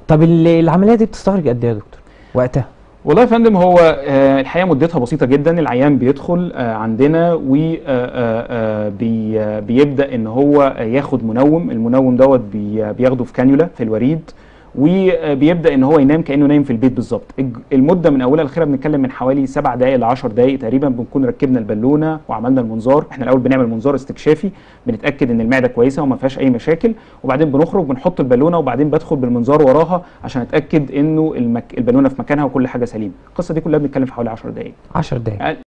طب ال- العمليه دي بتستغرق قد ايه يا دكتور وقتها والله يا فندم هو آه، الحقيقه مدتها بسيطه جدا العيان بيدخل آه، عندنا وبيبدا ان هو ياخد منوم المنوم دوت بي- بياخده في كانيولا في الوريد وبيبدا ان هو ينام كانه نايم في البيت بالظبط الج- المده من اولها لاخرها بنتكلم من حوالي 7 دقائق ل 10 دقائق تقريبا بنكون ركبنا البالونه وعملنا المنظار احنا الاول بنعمل منظار استكشافي بنتاكد ان المعده كويسه وما فيهاش اي مشاكل وبعدين بنخرج بنحط البالونه وبعدين بدخل بالمنظار وراها عشان اتاكد انه المك... البالونه في مكانها وكل حاجه سليمه القصه دي كلها بنتكلم في حوالي 10 دقائق 10 دقايق